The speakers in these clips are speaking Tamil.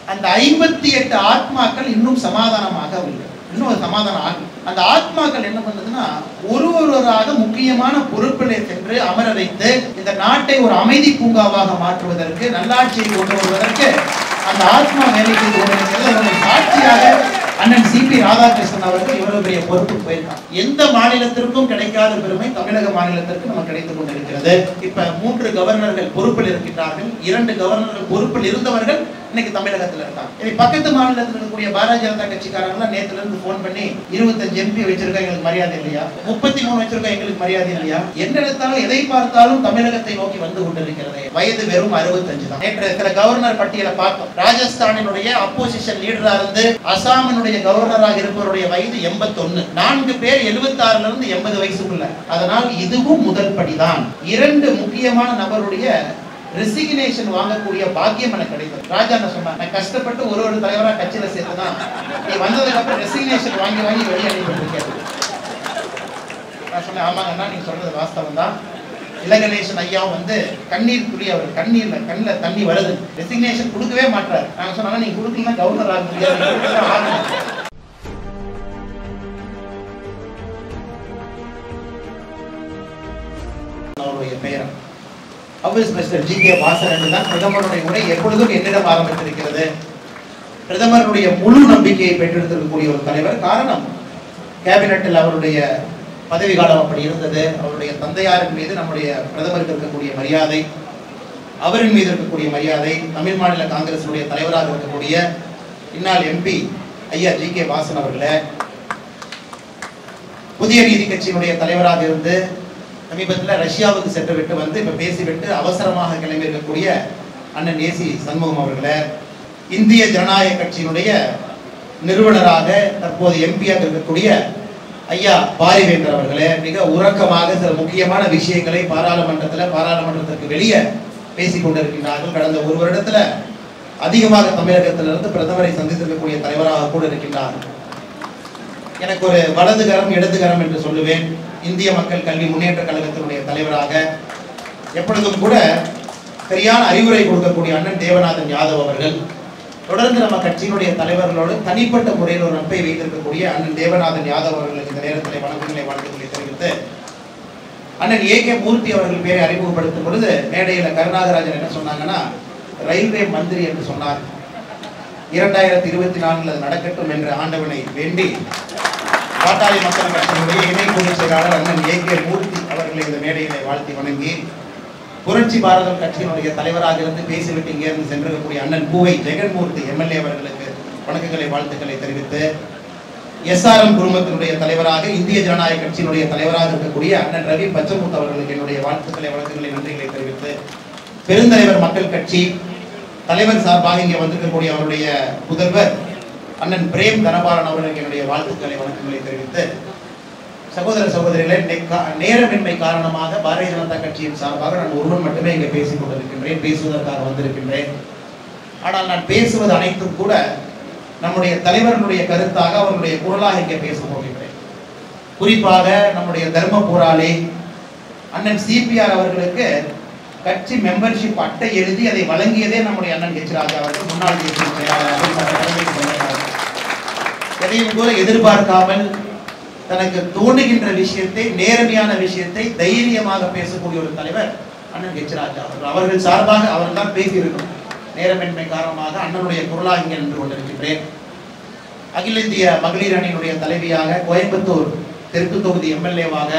அந்த ஐம்பத்தி எட்டு ஆத்மாக்கள் இன்னும் சமாதானமாகவில்லை இன்னும் அது சமாதானம் ஆகும் அந்த ஆத்மாக்கள் என்ன பண்ணுதுன்னா ஒரு ஒருவராக முக்கியமான பொறுப்பிலே சென்று அமர வைத்து இந்த நாட்டை ஒரு அமைதி பூங்காவாக மாற்றுவதற்கு நல்லாட்சியை கொண்டு வருவதற்கு அந்த ஆத்மா வேலை செய்து கொண்டிருக்கிறது அதனுடைய சாட்சியாக அண்ணன் சிபி ராதாகிருஷ்ணன் அவர்கள் இவ்வளவு பெரிய பொறுப்பு போயிருக்காங்க எந்த மாநிலத்திற்கும் கிடைக்காத பெருமை தமிழக மாநிலத்திற்கு நமக்கு கிடைத்துக் கொண்டிருக்கிறது இப்ப மூன்று கவர்னர்கள் பொறுப்பில் இருக்கின்றார்கள் இரண்டு கவர்னர்கள் பொறுப்பில் இருந்தவர்கள் இன்னைக்கு தமிழகத்துல இருக்காங்க இனி பக்கத்து மாநிலத்தில் இருக்கக்கூடிய பாரதிய ஜனதா கட்சிக்காரங்க நேத்துல இருந்து போன் பண்ணி இருபத்தஞ்சு எம்பி வச்சிருக்கோம் எங்களுக்கு மரியாதை இல்லையா முப்பத்தி மூணு வச்சிருக்கோம் எங்களுக்கு மரியாதை இல்லையா என்ன எடுத்தாலும் எதை பார்த்தாலும் தமிழகத்தை நோக்கி வந்து கொண்டிருக்கிறது வயது வெறும் அறுபத்தஞ்சு தான் நேற்று சில கவர்னர் பட்டியலை பார்த்தோம் ராஜஸ்தானினுடைய அப்போசிஷன் லீடரா இருந்து அசாமினுடைய கவர்னராக இருப்பவருடைய வயது எண்பத்தொன்னு நான்கு பேர் எழுபத்தி ஆறுல இருந்து எண்பது வயசுக்குள்ள அதனால் இதுவும் முதல் படிதான் இரண்டு முக்கியமான நபருடைய ரெசிக்னேஷன் வாங்கக்கூடிய பாக்கியம் எனக்கு கிடைத்தது ராஜா என்ன சொன்னா நான் கஷ்டப்பட்டு ஒரு ஒரு தலைவரா கட்சியில சேர்த்துதான் நீ வந்ததுக்கு அப்புறம் ரெசிக்னேஷன் வாங்கி வாங்கி வெளியே அனுப்பிட்டு நான் சொன்னேன் ஆமாங்க அண்ணா நீங்க சொல்றது வாஸ்தவம் தான் இலகணேசன் ஐயாவும் வந்து கண்ணீர் துளி அவர் கண்ணீர்ல கண்ணில் தண்ணி வருது ரெசிக்னேஷன் கொடுக்கவே மாட்டார் நாங்க சொன்னா நீங்க கொடுக்கலாம் கவர்னர் ஆக முடியாது நீங்க கொடுக்கத்தான் ஆகணும். அவருடைய பெயர் house mister G K Vasan என்று தான் பிரதமருடைய உரை எப்பொழுதும் என்னிடம் ஆரம்பித்திருக்கிறது பிரதமருடைய முழு நம்பிக்கையை பெற்றெடுத்திருக்கக்கூடிய ஒரு தலைவர் காரணம் கேபினட்டில் அவருடைய பதவி காலம் அப்படி இருந்தது அவருடைய தந்தையாரின் மீது நம்முடைய பிரதமருக்கு இருக்கக்கூடிய மரியாதை அவரின் மீது இருக்கக்கூடிய மரியாதை தமிழ் மாநில காங்கிரசுடைய தலைவராக இருக்கக்கூடிய இந்நாள் எம்பி ஐயா ஜி கே வாசன் அவர்களே புதிய நீதி கட்சியினுடைய தலைவராக இருந்து சமீபத்தில் ரஷ்யாவுக்கு சென்று விட்டு வந்து இப்ப பேசிவிட்டு அவசரமாக கிளம்பி இருக்கக்கூடிய அண்ணன் ஏசி சண்முகம் அவர்களே இந்திய ஜனநாயக கட்சியினுடைய நிறுவனராக தற்போது எம்பியாக இருக்கக்கூடிய ஐயா பாரிவேந்தர் அவர்களே மிக உறக்கமாக சில முக்கியமான விஷயங்களை பாராளுமன்றத்தில் பாராளுமன்றத்திற்கு வெளியே பேசிக் கொண்டிருக்கின்றார்கள் கடந்த ஒரு வருடத்துல அதிகமாக தமிழகத்திலிருந்து பிரதமரை சந்தித்திருக்கக்கூடிய தலைவராக கூட இருக்கின்றார்கள் எனக்கு ஒரு வலதுகரம் இடதுகரம் என்று சொல்லுவேன் இந்திய மக்கள் கல்வி முன்னேற்ற கழகத்தினுடைய தலைவராக எப்பொழுதும் கூட சரியான அறிவுரை கொடுக்கக்கூடிய அண்ணன் தேவநாதன் யாதவ் அவர்கள் தொடர்ந்து நம்ம கட்சியினுடைய தலைவர்களோடு தனிப்பட்ட முறையில் ஒரு நட்பை வைத்திருக்கக்கூடிய அண்ணன் தேவநாதன் யாதவ் அவர்களுக்கு இந்த நேரத்தில் வணக்கங்களை வாழ்த்துக்களை தெரிவித்து அண்ணன் ஏ கே மூர்த்தி அவர்கள் பேரை அறிமுகப்படுத்தும் பொழுது மேடையில் கருணாகராஜன் என்ன சொன்னாங்கன்னா ரயில்வே மந்திரி என்று சொன்னார் இரண்டாயிரத்தி இருபத்தி நான்கில் அது நடக்கட்டும் என்ற ஆண்டவனை வேண்டி பாட்டாளி மக்கள் கட்சியினுடைய இணை பொதுச் செயலாளர் அண்ணன் ஏ கே மூர்த்தி அவர்களை இந்த மேடையிலே வாழ்த்தி வணங்கி புரட்சி பாரதம் கட்சியினுடைய தலைவராக இருந்து பேசிவிட்டு இங்கிருந்து சென்றிருக்கக்கூடிய அண்ணன் பூவை ஜெகன்மூர்த்தி எம்எல்ஏ அவர்களுக்கு வணக்கங்களை வாழ்த்துக்களை தெரிவித்து எஸ்ஆர்எம் குழுமத்தினுடைய தலைவராக இந்திய ஜனநாயக கட்சியினுடைய தலைவராக இருக்கக்கூடிய அண்ணன் ரவி பச்சமுத்து அவர்களுக்கு என்னுடைய வாழ்த்துக்களை வழக்குகளை நன்றிகளை தெரிவித்து பெருந்தலைவர் மக்கள் கட்சி தலைவர் சார்பாக இங்கே வந்திருக்கக்கூடிய அவருடைய புதல்வர் அண்ணன் பிரேம் தனபாலன் அவர்களுக்கு என்னுடைய வாழ்த்துக்களை வணக்கங்களை தெரிவித்து சகோதர சகோதரிகளே நே- கா- நேரமின்மை காரணமாக பாரதிய ஜனதா கட்சியின் சார்பாக நான் ஒருவன் மட்டுமே இங்கே பேசிக் கொண்டிருக்கின்றேன் பேசுவதற்காக வந்திருக்கின்றேன் ஆனால் நான் பேசுவது அனைத்தும் கூட நம்முடைய தலைவர்களுடைய கருத்தாக அவர்களுடைய குரலாக இங்கே பேச போகின்றேன் குறிப்பாக நம்முடைய தர்ம போராளி அண்ணன் சிபிஆர் அவர்களுக்கு கட்சி மெம்பர்ஷிப் அட்டை எழுதி அதை வழங்கியதே நம்முடைய அண்ணன் ஹெச் ராஜா அவர்கள் முன்னாள் தேசிய செயலாளர் அவர் தனது கடமைக்கு வந்தார். எதையும் கூட எதிர்பார்க்காமல் தனக்கு தோணுகின்ற விஷயத்தை நேர்மையான விஷயத்தை தைரியமாக பேசக்கூடிய ஒரு தலைவர் அண்ணன் ஹெச் ராஜா அவர்கள் அவர்கள் சார்பாக அவர்கள் தான் பேசியிருக்கணும் நேரமின்மை காரணமாக அண்ணனுடைய குரலாக இங்கே நின்று கொண்டிருக்கின்றேன் அகில இந்திய மகளிர் அணியினுடைய தலைவியாக கோயம்புத்தூர் தெற்கு தொகுதி எம்எல்ஏவாக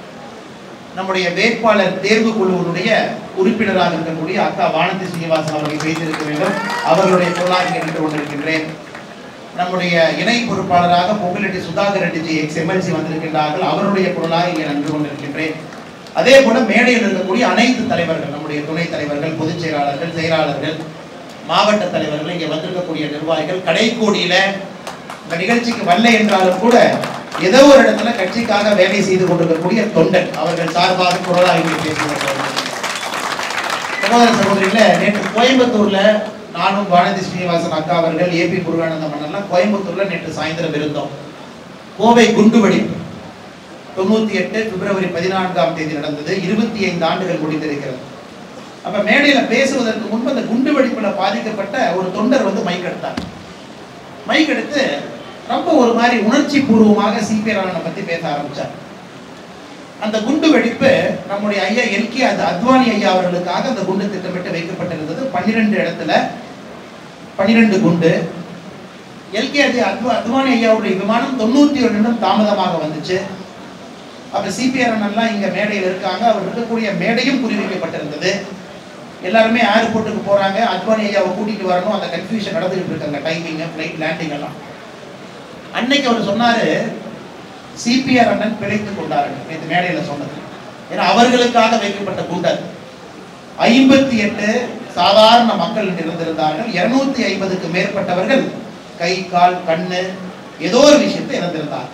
நம்முடைய வேட்பாளர் தேர்வு குழுவினுடைய உறுப்பினராக இருக்கக்கூடிய அக்கா வானதி சீனிவாசன் அவர்கள் பேசியிருக்க வேண்டும் அவர்களுடைய குரலாக இங்கே நின்று கொண்டிருக்கின்றேன் நம்முடைய இணை பொறுப்பாளராக பொங்கலெட்டி சுதாகர் ரெட்டிஜி எக்ஸ் எம்எல்சி வந்திருக்கின்றார்கள் அவருடைய குரலாக இங்கே நின்று கொண்டிருக்கின்றேன் அதே போல மேடையில் இருக்கக்கூடிய அனைத்து தலைவர்கள் நம்முடைய துணைத் தலைவர்கள் பொதுச் செயலாளர்கள் செயலாளர்கள் மாவட்ட தலைவர்கள் இங்கே வந்திருக்கக்கூடிய நிர்வாகிகள் கடைக்கோடியில இந்த நிகழ்ச்சிக்கு வரல என்றாலும் கூட ஏதோ ஒரு இடத்துல கட்சிக்காக வேலை செய்து கொண்டிருக்கக்கூடிய தொண்டன் அவர்கள் சார்பாக குரலாக இங்கே பேசுகிறார்கள் சகோதர சகோதரிகளே நேற்று கோயம்புத்தூர்ல நானும் வானதி ஸ்ரீனிவாசன் அக்கா அவர்கள் ஏபி முருகானந்தம் அண்ணன்லாம் கோயம்புத்தூர்ல நேற்று சாயந்தரம் இருந்தோம் கோவை குண்டுவெடிப்பு தொண்ணூத்தி எட்டு பிப்ரவரி பதினான்காம் தேதி நடந்தது இருபத்தி ஐந்து ஆண்டுகள் முடிந்திருக்கிறது அப்ப மேடையில பேசுவதற்கு முன்பு அந்த குண்டு வெடிப்புல பாதிக்கப்பட்ட ஒரு தொண்டர் வந்து மைக் எடுத்தார் மைக் எடுத்து ரொம்ப ஒரு மாதிரி உணர்ச்சி பூர்வமாக சிபிஆர் பத்தி பேச ஆரம்பிச்சார் அந்த குண்டு வெடிப்பு நம்முடைய ஐயா எல்கே அது அத்வானி ஐயா அவர்களுக்காக அந்த குண்டு திட்டமிட்டு வைக்கப்பட்டிருந்தது பன்னிரெண்டு இடத்துல பன்னிரெண்டு குண்டு எல்கே அது அத்வா அத்வானி ஐயாவுடைய விமானம் தொண்ணூத்தி ஒரு நிமிடம் தாமதமாக வந்துச்சு அப்ப சிபிஆர் எல்லாம் இங்க மேடையில் இருக்காங்க அவர் இருக்கக்கூடிய மேடையும் குறிவைக்கப்பட்டிருந்தது எல்லாருமே ஏர்போர்ட்டுக்கு போறாங்க அத்வானி ஐயாவை கூட்டிட்டு வரணும் அந்த கன்ஃபியூஷன் நடந்துகிட்டு இருக்காங்க டைமிங் ஃபிளைட் லேண்டிங் எல்லாம் அன்னைக்கு அவர் சொன்னாரு சிபிஆர் அண்ணன் பிழைத்துக் கொண்டார்கள் நேற்று மேடையில சொன்னது ஏன்னா அவர்களுக்காக வைக்கப்பட்ட குண்டர் ஐம்பத்தி எட்டு சாதாரண மக்கள் இருந்திருந்தார்கள் இருநூத்தி ஐம்பதுக்கு மேற்பட்டவர்கள் கை கால் கண்ணு ஏதோ ஒரு விஷயத்தை இறந்திருந்தார்கள்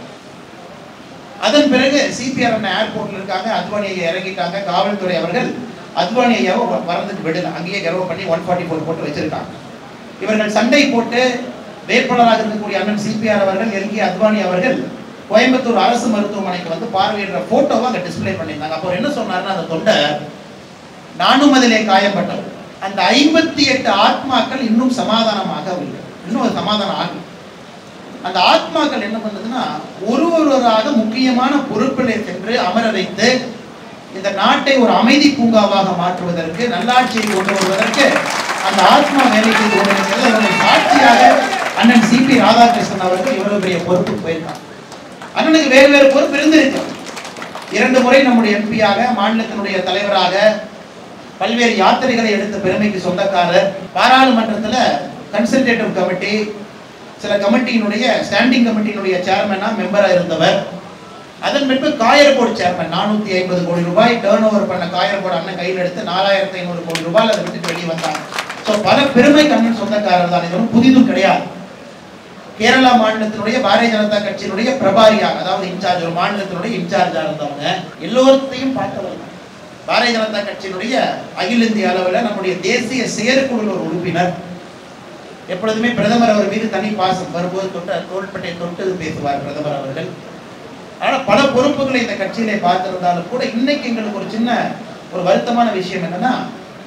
அதன் பிறகு சிபிஆர் அண்ணன் ஏர்போர்ட்ல இருக்காங்க அத்வானி ஐயா இறங்கிட்டாங்க காவல்துறை அவர்கள் அத்வானி ஐயாவை வ- வரதுக்கு விடல அங்கேயே கர்வம் பண்ணி ஒன் ஃபார்ட்டி ஃபோர் போட்டு வச்சிருக்காங்க இவர்கள் சண்டை போட்டு வேட்பாளராக இருக்கக்கூடிய அண்ணன் சிபிஆர் அவர்கள் எல்கே அத்வானி அவர்கள் கோயம்புத்தூர் அரசு மருத்துவமனைக்கு வந்து பார்வையிடுற போட்டோவை அங்க டிஸ்ப்ளே பண்ணியிருந்தாங்க அப்போ அவர் என்ன சொன்னாருன்னா அந்த தொண்டர் நானும் அதிலே காயப்பட்டவர் அந்த ஐம்பத்தி எட்டு ஆத்மாக்கள் இன்னும் சமாதானமாகவில்லை இன்னும் அது சமாதானம் ஆகல அந்த ஆத்மாக்கள் என்ன பண்ணுதுன்னா ஒரு ஒருவராக முக்கியமான பொறுப்பிலே சென்று அமர வைத்து இந்த நாட்டை ஒரு அமைதி பூங்காவாக மாற்றுவதற்கு நல்லாட்சியை கொண்டு வருவதற்கு அந்த ஆத்மா வேலை செய்து கொண்டிருக்கிறது அதனுடைய சாட்சியாக அண்ணன் சிபி ராதாகிருஷ்ணன் அவர்கள் இவ்வளவு பெரிய பொறுப்பு போயிருக்காங்க அண்ணனுக்கு வேறு வேறு பொறுப்பு இருந்திருக்கிறது இரண்டு முறை நம்முடைய எம்பியாக மாநிலத்தினுடைய தலைவராக பல்வேறு யாத்திரைகளை எடுத்த பெருமைக்கு சொந்தக்காரர் பாராளுமன்றத்துல கன்சல்டேட்டிவ் கமிட்டி சில கமிட்டியினுடைய ஸ்டாண்டிங் கமிட்டியினுடைய சேர்மனா மெம்பரா இருந்தவர் அதன் பின்பு காயர்கோடு சேர்மன் நானூத்தி ஐம்பது கோடி ரூபாய் டேர்ன் ஓவர் பண்ண காயர்கோடு அண்ணன் கையில் எடுத்து நாலாயிரத்தி ஐநூறு கோடி ரூபாய் அதை விட்டு வெளியே வந்தாங்க ஸோ பல பெருமை கண்ணன் சொந்தக்காரர் தான் இது ஒன்றும் புதிதும் கிடையாது கேரளா மாநிலத்தினுடைய பாரதிய ஜனதா கட்சியினுடைய பிரபாரியாக அதாவது இன்சார்ஜ் ஒரு மாநிலத்தினுடைய இன்சார்ஜா இருந்தவங்க எல்லோருத்தையும் பார்த்தவர் தான். பாரதிய ஜனதா கட்சியினுடைய அகில இந்திய அளவில் நம்முடைய தேசிய செயற்குழு ஒரு உறுப்பினர் எப்பொழுதுமே பிரதமர் அவர் மீது தனி பாசம் வரும்போது தொட்டு தோள்பட்டை தொட்டு பேசுவார் பிரதமர் அவர்கள் ஆனா பல பொறுப்புகளை இந்த கட்சியிலே பார்த்திருந்தாலும் கூட இன்னைக்கு எங்களுக்கு ஒரு சின்ன ஒரு வருத்தமான விஷயம் என்னன்னா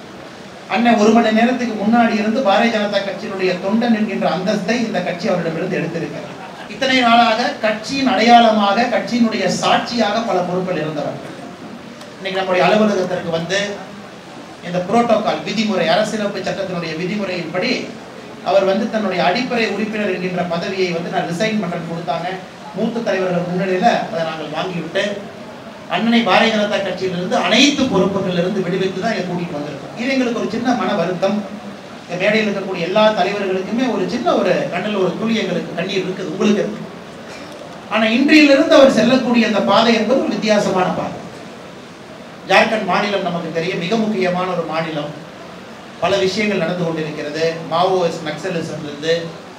அண்ணன் ஒரு மணி நேரத்துக்கு முன்னாடி இருந்து பாரதிய ஜனதா கட்சியினுடைய தொண்டன் என்கின்ற அந்தஸ்தை இந்த கட்சி அவரிடமிருந்து எடுத்திருக்கிறது இத்தனை நாளாக கட்சியின் அடையாளமாக கட்சியினுடைய சாட்சியாக பல பொறுப்பில் இருந்தவர் இன்னைக்கு நம்முடைய அலுவலகத்திற்கு வந்து இந்த புரோட்டோகால் விதிமுறை அரசியலமைப்பு சட்டத்தினுடைய விதிமுறையின்படி அவர் வந்து தன்னுடைய அடிப்படை உறுப்பினர் என்கின்ற பதவியை வந்து நான் ரிசைன் பண்றேன்னு கொடுத்தாங்க மூத்த தலைவர்கள் முன்னிலையில அதை நாங்கள் வாங்கிவிட்டு அண்ணனை பாரதிய ஜனதா கட்சியிலிருந்து அனைத்து பொறுப்புகளில் இருந்து விடுவித்து தான் இங்க கூட்டிட்டு வந்திருக்கோம் இது எங்களுக்கு ஒரு சின்ன மன வருத்தம் இந்த மேடையில் இருக்கக்கூடிய எல்லா தலைவர்களுக்குமே ஒரு சின்ன ஒரு கண்ணில் ஒரு துளி எங்களுக்கு கண்ணீர் இருக்குது உங்களுக்கு இருக்கு ஆனா இன்றையிலிருந்து அவர் செல்லக்கூடிய அந்த பாதை என்பது ஒரு வித்தியாசமான பாதை ஜார்க்கண்ட் மாநிலம் நமக்கு தெரியும் மிக முக்கியமான ஒரு மாநிலம் பல விஷயங்கள் நடந்து கொண்டிருக்கிறது மாவோயிஸ்ட் நக்சலிசம்ல இருந்து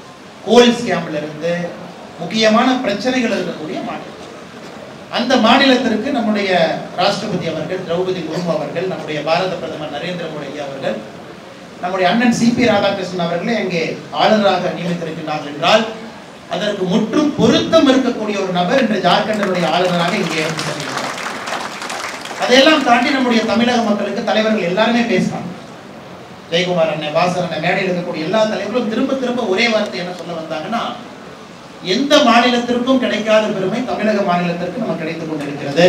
கோல் ஸ்கேம்ல இருந்து முக்கியமான பிரச்சனைகள் இருக்கக்கூடிய மாநிலம் அந்த மாநிலத்திற்கு நம்முடைய ராஷ்டிரபதி அவர்கள் திரௌபதி முர்மு அவர்கள் நம்முடைய பாரத பிரதமர் நரேந்திர மோடி ஐயா அவர்கள் நம்முடைய அண்ணன் சிபி ராதாகிருஷ்ணன் அவர்களே அங்கே ஆளுநராக நியமித்திருக்கிறார்கள் என்றால் அதற்கு முற்றும் பொருத்தம் இருக்கக்கூடிய ஒரு நபர் இன்று ஜார்க்கண்டினுடைய ஆளுநராக இங்கே இருந்து செல்கிறார் அதையெல்லாம் தாண்டி நம்முடைய தமிழக மக்களுக்கு தலைவர்கள் எல்லாருமே பேசினாங்க ஜெயக்குமார் அண்ணன் வாசர் அண்ணன் மேடையில் இருக்கக்கூடிய எல்லா தலைவர்களும் திரும்ப திரும்ப ஒரே வார்த்தை என்ன சொல்ல வந்தாங்கன்னா எந்த மாநிலத்திற்கும் கிடைக்காத பெருமை தமிழக மாநிலத்திற்கு நமக்கு கிடைத்துக் கொண்டிருக்கிறது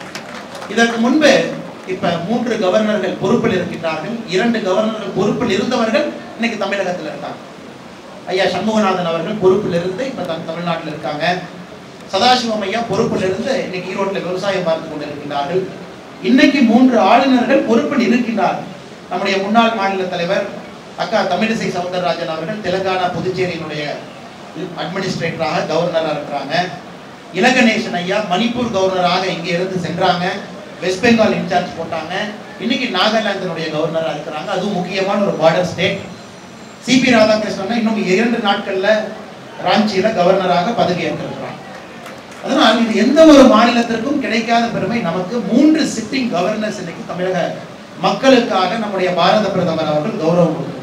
இதற்கு முன்பு இப்ப மூன்று கவர்னர்கள் பொறுப்பில் இருக்கின்றார்கள் இரண்டு கவர்னர்கள் பொறுப்பில் இருந்தவர்கள் இன்னைக்கு தமிழகத்தில் இருக்காங்க ஐயா சண்முகநாதன் அவர்கள் பொறுப்பில் இருந்து இப்ப தம் தமிழ்நாட்டில் இருக்காங்க சதாசிவம் ஐயா பொறுப்பில் இருந்து இன்னைக்கு ஈரோட்டில் விவசாயம் பார்த்து கொண்டிருக்கின்றார்கள் இன்னைக்கு மூன்று ஆளுநர்கள் பொறுப்பில் இருக்கின்றார்கள் நம்முடைய முன்னாள் மாநில தலைவர் அக்கா தமிழிசை சவுந்தரராஜன் அவர்கள் தெலுங்கானா புதுச்சேரியினுடைய அட்மினிஸ்ட்ரேட்டராக கவர்னராக இருக்கிறாங்க இலகணேசன் ஐயா மணிப்பூர் கவர்னராக இங்கே இருந்து சென்றாங்க வெஸ்ட் பெங்கால் இன்சார்ஜ் போட்டாங்க இன்னைக்கு நாகாலாந்தினுடைய கவர்னராக இருக்கிறாங்க அதுவும் முக்கியமான ஒரு பார்டர் ஸ்டேட் சிபி ராதாகிருஷ்ணன் இன்னும் இரண்டு நாட்கள்ல ராஞ்சியில கவர்னராக பதவி ஏற்றிருக்கிறாங்க அதனால் இது எந்த ஒரு மாநிலத்திற்கும் கிடைக்காத பெருமை நமக்கு மூன்று சிட்டிங் கவர்னர்ஸ் இன்னைக்கு தமிழக மக்களுக்காக நம்முடைய பாரத பிரதமர் அவர்கள் கௌரவம் கொடுத்திருக்காங்க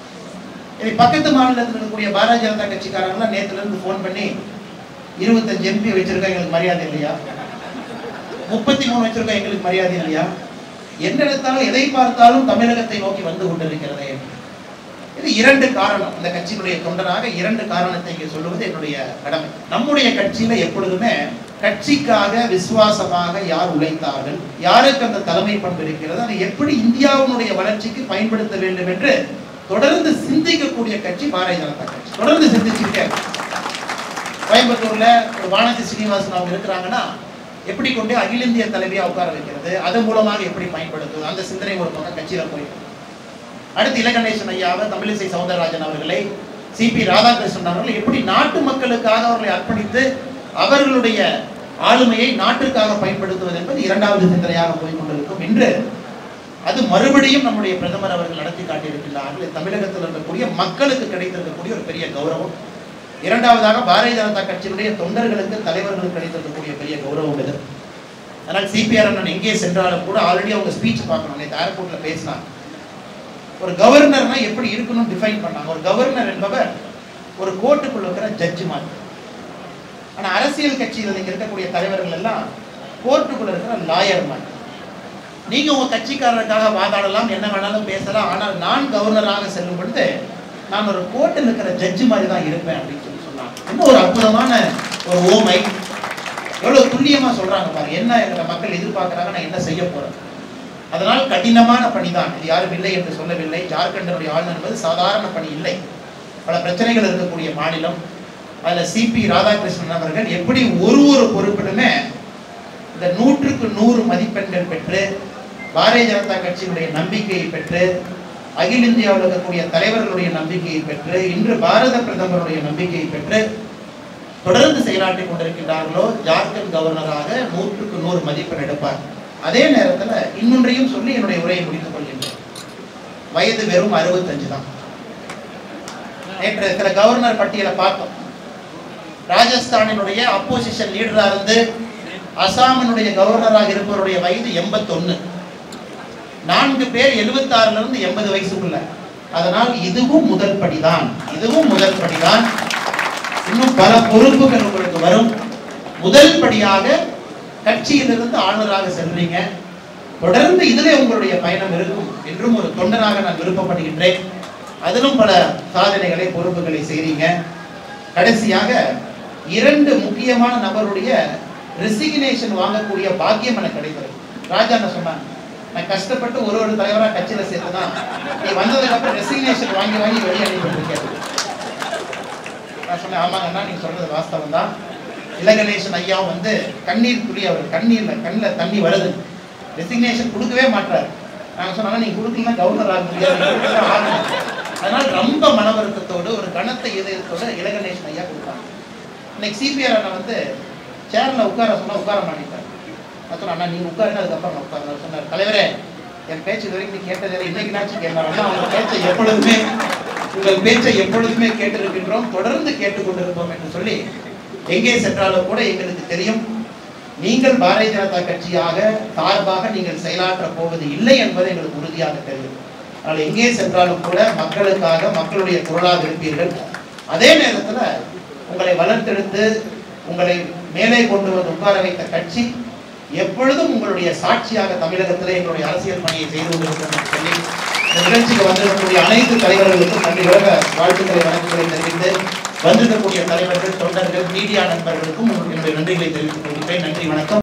இதை பக்கத்து மாநிலத்தில் இருக்கக்கூடிய பாரதிய ஜனதா கட்சிக்காரங்களாம் நேத்துல இருந்து ஃபோன் பண்ணி இருபத்தஞ்சு எம்பி வச்சிருக்கோம் எங்களுக்கு மரியாதை இல்லையா முப்பத்தி மூணு வச்சிருக்கோம் எங்களுக்கு மரியாதை இல்லையா என்ன எடுத்தாலும் எதை பார்த்தாலும் தமிழகத்தை நோக்கி வந்து கொண்டிருக்கிறதே இது இரண்டு காரணம் இந்த கட்சியினுடைய தொண்டனாக இரண்டு காரணத்தை இங்கே சொல்லுவது என்னுடைய கடமை நம்முடைய கட்சியில எப்பொழுதுமே கட்சிக்காக விசுவாசமாக யார் உழைத்தார்கள் யாருக்கு அந்த தலைமை பண்பு இருக்கிறது அதை எப்படி இந்தியாவினுடைய வளர்ச்சிக்கு பயன்படுத்த வேண்டும் என்று தொடர்ந்து சிந்திக்கக்கூடிய கட்சி பாரதிய ஜனதா கட்சி தொடர்ந்து சிந்திச்சுட்டே இருக்கு. கோயம்புத்தூர்ல ஒரு வானதி சீனிவாசன் அவங்க இருக்கிறாங்கன்னா எப்படி கொண்டு அகில இந்திய தலைவியா உட்கார வைக்கிறது அதன் மூலமாக எப்படி பயன்படுத்துவது அந்த சிந்தனை ஒரு பக்கம் கட்சியில போயிட்டு அடுத்து இலகணேசன் ஐயாவை தமிழிசை சவுந்தரராஜன் அவர்களை சிபி ராதாகிருஷ்ணன் அவர்கள் எப்படி நாட்டு மக்களுக்காக அவர்களை அர்ப்பணித்து அவர்களுடைய ஆளுமையை நாட்டிற்காக பயன்படுத்துவது என்பது இரண்டாவது சிந்தனையாக போய் கொண்டிருக்கும் இன்று அது மறுபடியும் நம்முடைய பிரதமர் அவர்கள் நடத்தி காட்டியிருக்கிறார்கள் தமிழகத்தில் இருக்கக்கூடிய மக்களுக்கு கிடைத்திருக்கக்கூடிய ஒரு பெரிய கௌரவம் இரண்டாவதாக பாரதிய ஜனதா கட்சியினுடைய தொண்டர்களுக்கு தலைவர்களுக்கு கிடைத்திருக்கக்கூடிய பெரிய கௌரவம் இது அதனால் சிபிஆர் அண்ணன் எங்கே சென்றாலும் கூட ஆல்ரெடி அவங்க ஸ்பீச் பார்க்கணும் நேற்று ஏர்போர்ட்ல பேசினாங்க ஒரு கவர்னர்னா எப்படி இருக்கணும் டிஃபைன் பண்ணாங்க ஒரு கவர்னர் என்பவர் ஒரு கோர்ட்டுக்குள்ள இருக்கிற ஜட்ஜு மாதிரி ஆனா அரசியல் கட்சியில் இங்க இருக்கக்கூடிய தலைவர்கள் எல்லாம் கோர்ட்டுக்குள்ள இருக்கிற லாயர் மாதிரி நீங்க உங்க கட்சிக்காரருக்காக வாதாடலாம் என்ன வேணாலும் பேசலாம் ஆனால் நான் கவர்னராக செல்லும் பொழுது நான் ஒரு கோர்ட்டில் இருக்கிற ஜட்ஜு மாதிரி தான் இருப்பேன் அப்படின்னு சொல்லி சொன்னாங்க இன்னும் ஒரு அற்புதமான ஒரு ஓமை எவ்வளவு துல்லியமா சொல்றாங்க பாருங்க என்ன எங்க மக்கள் எதிர்பார்க்கறாங்க நான் என்ன செய்ய போறேன் அதனால் கடினமான பணிதான் இது யாரும் இல்லை என்று சொல்லவில்லை ஜார்க்கண்டனுடைய ஆளுநர் என்பது சாதாரண பணி இல்லை பல பிரச்சனைகள் இருக்கக்கூடிய மாநிலம் அதுல சிபி ராதாகிருஷ்ணன் அவர்கள் எப்படி ஒரு ஒரு பொறுப்பிலுமே இந்த நூற்றுக்கு நூறு மதிப்பெண்கள் பெற்று பாரதிய ஜனதா கட்சியினுடைய நம்பிக்கையை பெற்று அகில இந்தியாவில் இருக்கக்கூடிய தலைவர்களுடைய நம்பிக்கையை பெற்று இன்று பாரத பிரதமருடைய நம்பிக்கையை பெற்று தொடர்ந்து செயலாற்றிக் கொண்டிருக்கின்றார்களோ ஜார்க்கண்ட் கவர்னராக நூற்றுக்கு நூறு மதிப்பெண் எடுப்பார் அதே நேரத்துல இன்னொன்றையும் சொல்லி என்னுடைய உரையை முடித்துக் கொள்கின்றேன் வயது வெறும் அறுபத்தஞ்சு தான் நேற்று சில கவர்னர் பட்டியலை பார்த்தோம் ராஜஸ்தானினுடைய அப்போசிஷன் லீடரா இருந்து அசாமினுடைய கவர்னராக இருப்பவருடைய வயது எண்பத்தொன்னு நான்கு பேர் எழுபத்தாறுல இருந்து எண்பது வயசுக்குள்ள அதனால் இதுவும் முதல் படிதான் இதுவும் முதல் படிதான் இன்னும் பல பொறுப்புகள் உங்களுக்கு வரும் முதல் படியாக கட்சியிலிருந்து ஆளுநராக செல்றீங்க தொடர்ந்து இதிலே உங்களுடைய பயணம் இருக்கும் என்றும் ஒரு தொண்டனாக நான் விருப்பப்படுகின்றேன் அதிலும் பல சாதனைகளை பொறுப்புகளை செய்றீங்க கடைசியாக இரண்டு முக்கியமான நபருடைய ரெசிக்னேஷன் வாங்கக்கூடிய பாக்கியம் எனக்கு கிடைத்தது ராஜா என்ன சொன்னாங்க நான் கஷ்டப்பட்டு ஒரு ஒரு தலைவரா கட்சியில சேர்த்துதான் நீ வந்ததுக்கு அப்புறம் ரெசிக்னேஷன் வாங்கி வாங்கி வெளியே அனுப்பிட்டு நான் சொன்னேன் ஆமாங்க அண்ணா நீங்க சொல்றது வாஸ்தவம் தான் இலகணேசன் ஐயாவும் வந்து கண்ணீர் துளி அவர் கண்ணீர்ல கண்ணில் தண்ணி வருது ரெசிக்னேஷன் கொடுக்கவே மாட்டார் நாங்க சொன்னா நீங்க கொடுக்கலாம் கவர்னர் ஆக முடியாது நீங்க கொடுக்கதான் ஆகணும். அதனால ரொம்ப மன வருத்தத்தோடு ஒரு கனத்த இதயத்தோட இலகணேசன் ஐயா கொடுத்தாங்க இன்னைக்கு சிபிஆர் அண்ணா வந்து சேர்ல உட்கார சொன்னா உட்கார மாட்டேங்கிறார் நான் சொன்னேன் அண்ணா நீங்க உட்காருங்க அதுக்கப்புறம் நான் உட்காருங்க அவர் சொன்னார் தலைவரே என் பேச்சு இது வரைக்கும் நீ கேட்டதில்லை இன்னைக்கு நாச்சும் கேட்கலாம் அண்ணா உங்க பேச்சை எப்பொழுதுமே உங்கள் பேச்சை எப்பொழுதுமே கேட்டிருக்கின்றோம் தொடர்ந்து கேட்டுக்கொண்டிருப்போம் என்று சொல்லி எங்கே சென்றாலும் கூட எங்களுக்கு தெரியும் நீங்கள் பாரதிய ஜனதா கட்சியாக சார்பாக நீங்கள் செயலாற்ற போவது இல்லை என்பது எங்களுக்கு உறுதியாக தெரியும் ஆனால் எங்கே சென்றாலும் கூட மக்களுக்காக மக்களுடைய குரலாக இருப்பீர்கள் அதே நேரத்துல உங்களை வளர்த்தெடுத்து உங்களை மேலே கொண்டு வந்து உட்கார வைத்த கட்சி எப்பொழுதும் உங்களுடைய சாட்சியாக தமிழகத்திலே எங்களுடைய அரசியல் பணியை செய்து கொண்டிருக்கும் என்று சொல்லி இந்த நிகழ்ச்சிக்கு வந்திருக்கக்கூடிய அனைத்து தலைவர்களுக்கும் நன்றி உலக வாழ்த்துக்களை வணக்கங்களை தெரிவித்து வந்திருக்கக்கூடிய தலைவர்கள் தொண்டர்கள் மீடியா நண்பர்களுக்கும் என்னுடைய நன்றிகளை தெரிவித்துக் கொள்கிறேன் நன்றி வணக்கம்